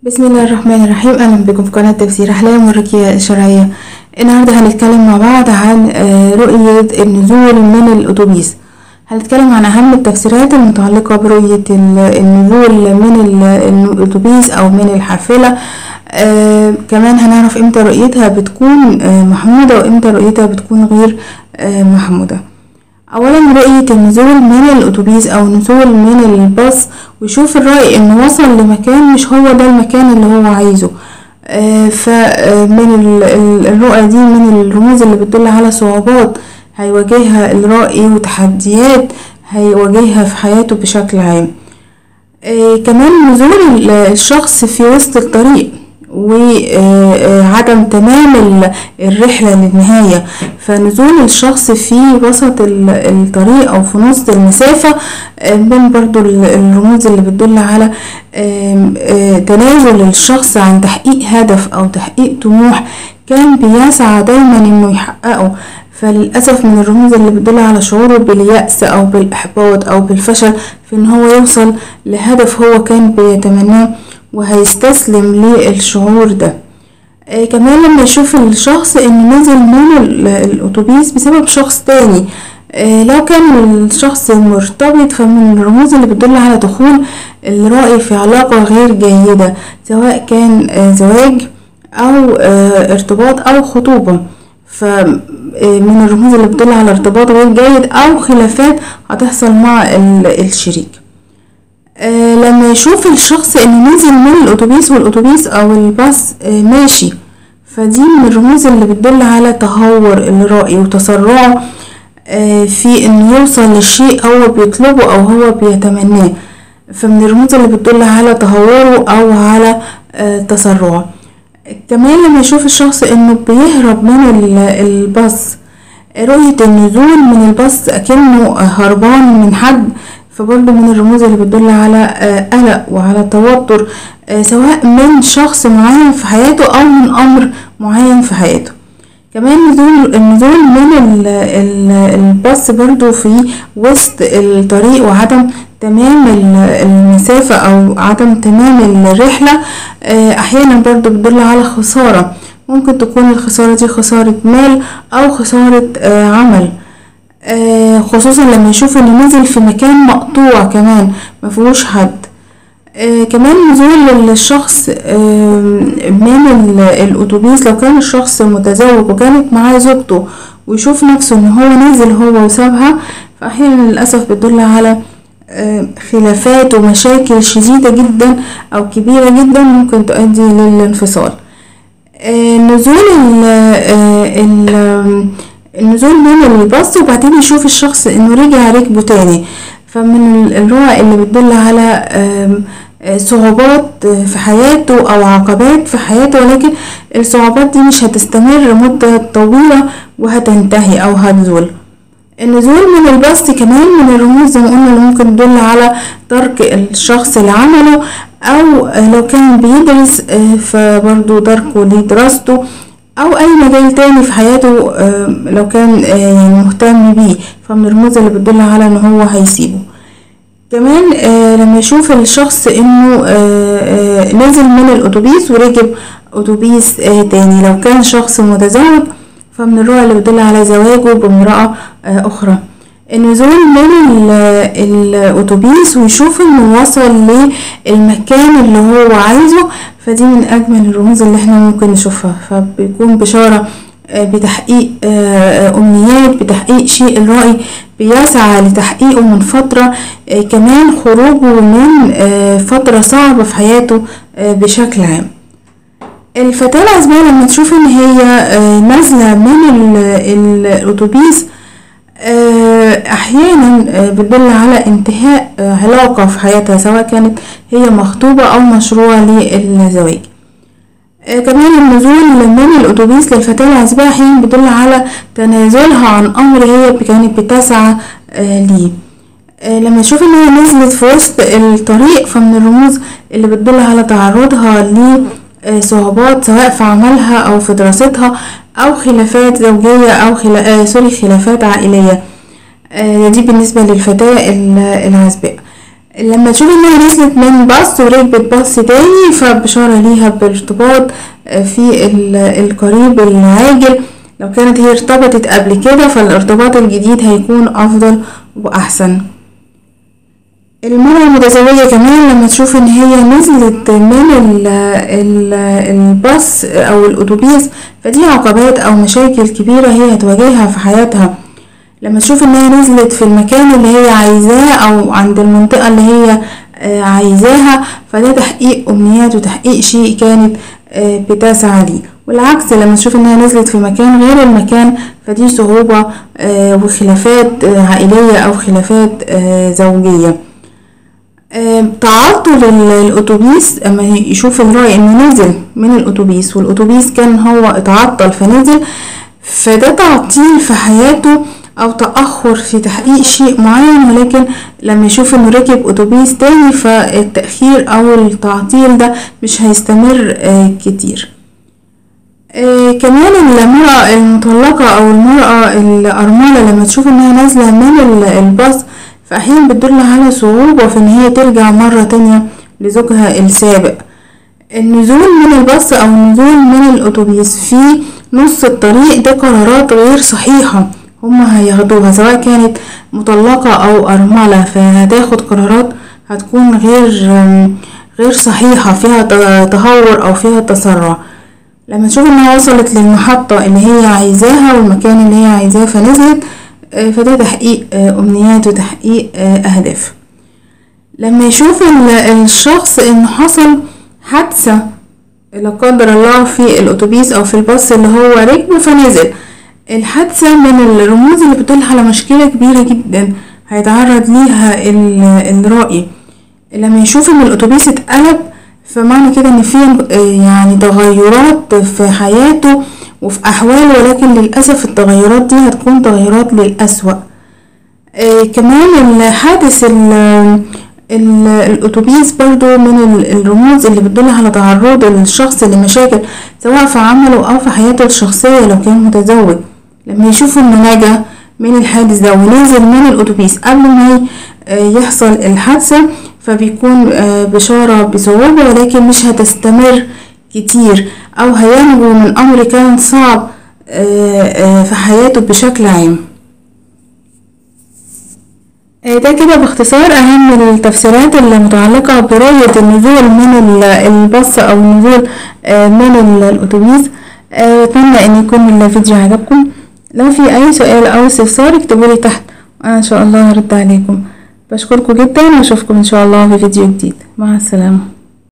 بسم الله الرحمن الرحيم اهلا بكم في قناة تفسير احلام والرقية الشرعية النهاردة هنتكلم مع بعض عن آه، رؤية النزول من الاتوبيس هنتكلم عن اهم التفسيرات المتعلقة برؤية ال- النزول من ال- الاتوبيس او من الحافلة آه كمان هنعرف امتى رؤيتها بتكون آه محمودة وامتى رؤيتها بتكون غير آه محمودة اولا رؤية النزول من الاتوبيس او النزول من الباص ويشوف الرأي انه وصل لمكان مش هو ده المكان اللي هو عايزه آه، فمن ال- ال- الرؤى دي من الرموز اللي بتدل على صعوبات هيواجهها الرائي وتحديات هيواجهها في حياته بشكل عام آه، كمان نزول ال- الشخص في وسط الطريق وعدم تمام ال- الرحلة للنهاية فنزول الشخص في وسط ال- الطريق أو في نص المسافة آه، من برضو ال- الرموز اللي بتدل على آم، آه، تنازل الشخص عن تحقيق هدف أو تحقيق طموح كان بيسعى دايما إنه يحققه فللأسف من الرموز اللي بتدل على شعوره باليأس أو بالإحباط أو بالفشل في إن هو يوصل لهدف هو كان بيتمناه وهيستسلم للشعور ده آه كمان لما يشوف الشخص إنه نزل من ال- الأتوبيس بسبب شخص تاني آه لو كان الشخص مرتبط فمن الرموز اللي بتدل على دخول الرائي في علاقة غير جيدة سواء كان آه زواج أو آه ارتباط أو خطوبة فمن الرموز اللي بتدل على ارتباط غير جيد أو خلافات هتحصل مع ال- الشريك آه لما يشوف الشخص انه نزل من الاتوبيس والاتوبيس او الباص آه ماشي فدي من الرموز اللي بتدل على تهور الرائي وتسرعه آه في انه يوصل للشيء هو بيطلبه او هو بيتمناه فمن الرموز اللي بتدل على تهوره او على آه تسرعه كمان لما يشوف الشخص انه بيهرب من ال- الباص رؤية النزول من الباص أكنه هربان من حد فبرضه من الرموز اللي بتدل على آه، قلق وعلى توتر آه، سواء من شخص معين في حياته أو من أمر معين في حياته كمان نزول النزول من ال- ال- الباص برضو في وسط الطريق وعدم تمام ال- المسافة أو عدم تمام الرحلة آه، أحيانا برضو بتدل على خسارة ممكن تكون الخسارة دي خسارة مال أو خسارة آه، عمل آه، خصوصا لما يشوف انه نزل في مكان مقطوع كمان مفيهوش حد آه كمان نزول الشخص آه من ال- الأتوبيس لو كان الشخص متزوج وكانت معاه زوجته ويشوف نفسه ان هو نازل هو وسابها فأحيانا للأسف بتدل على آه خلافات ومشاكل شديدة جدا أو كبيرة جدا ممكن تؤدي للانفصال آه، نزول ال ال النزول من الباص وبعدين يشوف الشخص انه رجع ركبه تاني فمن ال- الرؤى اللي بتدل على آم، آه، صعوبات آه، في حياته او عقبات في حياته ولكن الصعوبات دي مش هتستمر مدة طويلة وهتنتهي او هتزول النزول من الباص كمان من الرموز زي ما قلنا اللي ممكن تدل على ترك الشخص لعمله او لو كان بيدرس آه، فبرضه تركه لدراسته او اي مجال تاني في حياته آه، لو كان آه، يعني مهتم بيه فمن الرموز اللي بتدل على ان هو هيسيبه كمان آه لما يشوف الشخص انه آه آه نزل من الاتوبيس وركب اتوبيس آه تاني لو كان شخص متزوج فمن الرؤى اللي بتدل على زواجه بامرأة آه اخرى النزول من ال- الاتوبيس ويشوف انه وصل للمكان اللي هو عايزه فدي من اجمل الرموز اللي احنا ممكن نشوفها فبيكون بشارة آه، بتحقيق آه، آه، أمنيات بتحقيق شيء الرأي بيسعى لتحقيقه من فترة آه، كمان خروجه من آه، فترة صعبة في حياته آه، بشكل عام الفتاة العزباء لما تشوف ان هي آه، نازلة من ال- ال- الأتوبيس آه، أحيانا آه، بتدل على انتهاء آه، علاقة في حياتها سواء كانت هي مخطوبة أو مشروع للزواج آه، كمان النزول من الأتوبيس للفتاة العزباء أحيانا بيدل على تنازلها عن أمر هي كانت بتسعى آه، ليه آه، لما تشوف ان هي نزلت في وسط الطريق فمن الرموز اللي بتدل على تعرضها لصعوبات سواء في عملها او في دراستها او خلافات زوجية او خلا... آه سوري خلافات عائلية آه، دي بالنسبة للفتاة ال- العزباء لما تشوف انها نزلت من باص وركبت باص تاني فبشارة ليها بارتباط في القريب العاجل لو كانت هي ارتبطت قبل كده فالارتباط الجديد هيكون افضل واحسن المرأة المتزوجة كمان لما تشوف ان هي نزلت من ال ال الباص او الاتوبيس فدي عقبات او مشاكل كبيرة هي هتواجهها في حياتها لما تشوف ان هي نزلت في المكان اللي هي عايزاه او عند المنطقة اللي هي عايزاها فده تحقيق امنيات وتحقيق شيء كانت بتسعى ليه والعكس لما تشوف انها نزلت في مكان غير المكان فدي صعوبة وخلافات عائلية او خلافات زوجية تعاطل الاتوبيس اما يشوف الراي انه نزل من الاتوبيس والاتوبيس كان هو اتعطل فنزل فده تعطيل في حياته او تأخر في تحقيق شيء معين ولكن لما يشوف انه ركب اتوبيس تاني فالتأخير او التعطيل ده مش هيستمر كتير كمان المرأة المطلقة او المرأة الارملة لما تشوف انها نازلة من الباص فأحيانا بتدل على صعوبة في إن هي ترجع مرة تانية لزوجها السابق النزول من الباص أو النزول من الأتوبيس في نص الطريق ده قرارات غير صحيحة هما هياخدوها سواء كانت مطلقة أو أرملة فهتاخد قرارات هتكون غير غير صحيحة فيها تهور أو فيها تسرع لما تشوف انها وصلت للمحطة اللي هي عايزاها والمكان اللي هي عايزاه فنزلت فده تحقيق أمنيات وتحقيق أهداف لما يشوف الشخص إنه حصل حادثة لا قدر الله في الأتوبيس أو في الباص اللي هو ركبه فنزل الحادثة من الرموز اللي بتدل على مشكلة كبيرة جدا هيتعرض ليها الرائي لما يشوف إن الأتوبيس اتقلب فمعنى كده إن في يعني تغيرات في حياته وفي أحوال ولكن للأسف التغيرات دي هتكون تغيرات للأسوأ آه كمان الحادث الأتوبيس برضو من الرموز اللي بتدل على تعرض الشخص لمشاكل سواء في عمله أو في حياته الشخصية لو كان متزوج لما يشوف إنه نجا من الحادث ده ونزل من الأتوبيس قبل ما يحصل الحادثة فبيكون آه بشارة بصعوبة ولكن مش هتستمر كتير او هينجو من امر كان صعب في حياته بشكل عام ده كده باختصار اهم التفسيرات اللي متعلقة برؤية النزول من الباص او النزول من الاتوبيس اتمنى ان يكون الفيديو عجبكم لو في اي سؤال او استفسار اكتبولي تحت وانا ان شاء الله هرد عليكم بشكركم جدا واشوفكم ان شاء الله في فيديو جديد مع السلامه